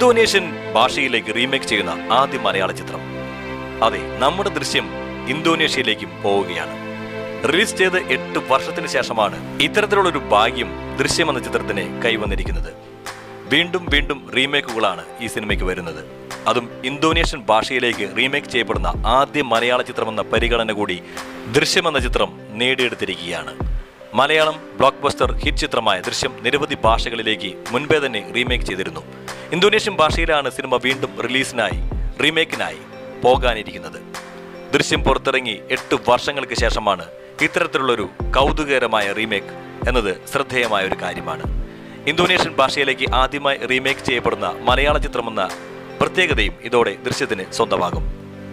Indonesian ഭാഷയിലേക്ക് remake ചെയ്യുന്ന ആദ്യ മലയാള ചിത്രം അതെ നമ്മുടെ ദൃശ്യം ഇന്തോനേഷ്യയിലേക്കും പോവുകയാണ് റിലീസ് ചെയ്ത് എട്ട് വർഷത്തിന് ശേഷമാണ് ഇത്തരത്തിലുള്ള ഒരു ഭാഗ്യം ദൃശ്യം എന്ന ചിത്രത്തിന് കൈവന്നിരിക്കുന്നത് വീണ്ടും വീണ്ടും റീമേക്കുകളാണ് ഈ സിനിമയ്ക്ക് വരുന്നത് അതും ഇന്തോനേഷ്യൻ ഭാഷയിലേക്ക് റീമേക്ക് ചെയ്യപ്പെടുന്ന ആദ്യ മലയാള ചിത്രമെന്ന പരിഗണന കൂടി ദൃശ്യം എന്ന ചിത്രം നേടിയെടുത്തിരിക്കുകയാണ് മലയാളം ബ്ലോക്ക് ബസ്റ്റർ ഹിറ്റ് ചിത്രമായ ദൃശ്യം നിരവധി ഭാഷകളിലേക്ക് മുൻപേ തന്നെ റീമേക്ക് ചെയ്തിരുന്നു ഇന്തോനേഷ്യൻ ഭാഷയിലാണ് സിനിമ വീണ്ടും റിലീസിനായി റീമേക്കിനായി പോകാനിരിക്കുന്നത് ദൃശ്യം പുറത്തിറങ്ങി എട്ട് വർഷങ്ങൾക്ക് ശേഷമാണ് ഇത്തരത്തിലുള്ളൊരു കൗതുകകരമായ റീമേക്ക് എന്നത് ശ്രദ്ധേയമായ ഒരു കാര്യമാണ് ഇന്തോനേഷ്യൻ ഭാഷയിലേക്ക് ആദ്യമായി റീമേക്ക് ചെയ്യപ്പെടുന്ന മലയാള ചിത്രമെന്ന പ്രത്യേകതയും ഇതോടെ ദൃശ്യത്തിന് സ്വന്തമാകും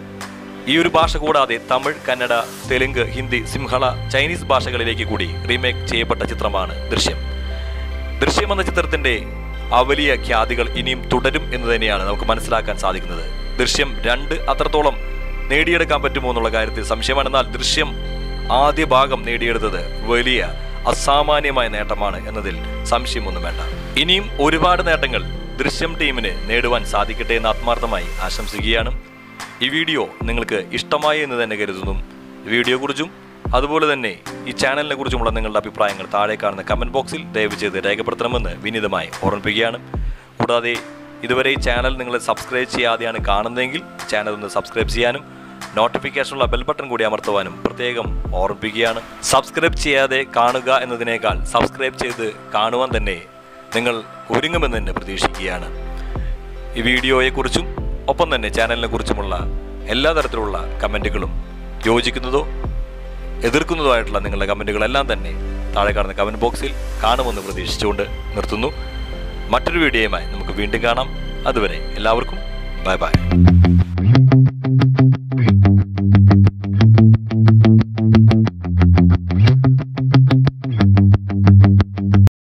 ഈ ഒരു ഭാഷ കൂടാതെ തമിഴ് കന്നഡ തെലുങ്ക് ഹിന്ദി സിംഹള ചൈനീസ് ഭാഷകളിലേക്ക് കൂടി റീമേക്ക് ചെയ്യപ്പെട്ട ചിത്രമാണ് ദൃശ്യം ദൃശ്യം എന്ന ചിത്രത്തിന്റെ ആ വലിയ ഖ്യാതികൾ ഇനിയും തുടരും എന്ന് തന്നെയാണ് നമുക്ക് മനസ്സിലാക്കാൻ സാധിക്കുന്നത് ദൃശ്യം രണ്ട് അത്രത്തോളം നേടിയെടുക്കാൻ പറ്റുമോ എന്നുള്ള കാര്യത്തിൽ സംശയമാണ് എന്നാൽ ദൃശ്യം ആദ്യ ഭാഗം നേടിയെടുത്തത് വലിയ അസാമാന്യമായ നേട്ടമാണ് എന്നതിൽ സംശയമൊന്നും വേണ്ട ഇനിയും ഒരുപാട് നേട്ടങ്ങൾ ദൃശ്യം ടീമിന് നേടുവാൻ സാധിക്കട്ടെ എന്ന് ആത്മാർത്ഥമായി ആശംസിക്കുകയാണ് ഈ വീഡിയോ നിങ്ങൾക്ക് ഇഷ്ടമായി എന്ന് തന്നെ കരുതുന്നു വീഡിയോയെക്കുറിച്ചും അതുപോലെ തന്നെ ഈ ചാനലിനെ കുറിച്ചുമുള്ള നിങ്ങളുടെ അഭിപ്രായങ്ങൾ താഴെ കാണുന്ന കമന്റ് ബോക്സിൽ ദയവ് ചെയ്ത് രേഖപ്പെടുത്തണമെന്ന് വിനീതമായി ഓർമ്മിപ്പിക്കുകയാണ് കൂടാതെ ഇതുവരെ ഈ ചാനൽ നിങ്ങൾ സബ്സ്ക്രൈബ് ചെയ്യാതെയാണ് കാണുന്നതെങ്കിൽ ചാനൽ ഒന്ന് സബ്സ്ക്രൈബ് ചെയ്യാനും നോട്ടിഫിക്കേഷനുള്ള ബെൽ ബട്ടൺ കൂടി അമർത്തുവാനും പ്രത്യേകം ഓർമ്മിപ്പിക്കുകയാണ് സബ്സ്ക്രൈബ് ചെയ്യാതെ കാണുക എന്നതിനേക്കാൾ സബ്സ്ക്രൈബ് ചെയ്ത് കാണുവാൻ തന്നെ നിങ്ങൾ ഒരുങ്ങുമെന്ന് തന്നെ പ്രതീക്ഷിക്കുകയാണ് ഈ വീഡിയോയെക്കുറിച്ചും ഒപ്പം തന്നെ ചാനലിനെ കുറിച്ചുമുള്ള എല്ലാ തരത്തിലുള്ള കമൻറ്റുകളും യോജിക്കുന്നതോ എതിർക്കുന്നതോ ആയിട്ടുള്ള നിങ്ങളുടെ കമൻറ്റുകളെല്ലാം തന്നെ താഴെ കാണുന്ന കമൻറ്റ് ബോക്സിൽ കാണുമെന്ന് പ്രതീക്ഷിച്ചുകൊണ്ട് നിർത്തുന്നു മറ്റൊരു വീഡിയോയുമായി നമുക്ക് വീണ്ടും കാണാം അതുവരെ എല്ലാവർക്കും ബൈ ബൈ